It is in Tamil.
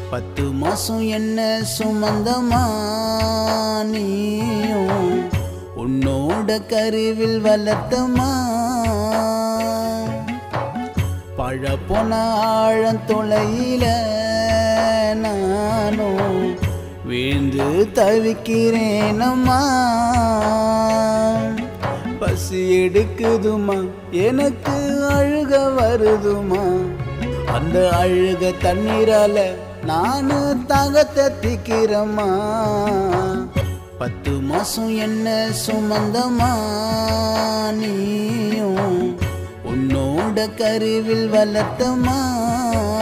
பத்து மாசம் என்ன சுமந்தமா நீயும் உன்னோட கருவில் வளர்த்தமா பழ போன ஆழம் தொலையில நானும் வீழ்ந்து தவிக்கிறேனம்மா பசி எடுக்குதுமா எனக்கு அழுக வருதுமா அந்த அழுக தண்ணீரால நானு தாகத்தை திக்கிறம்மா பத்து மாசம் என்ன சுமந்தமா நீயும் உன்னோட கருவில் வளர்த்தமா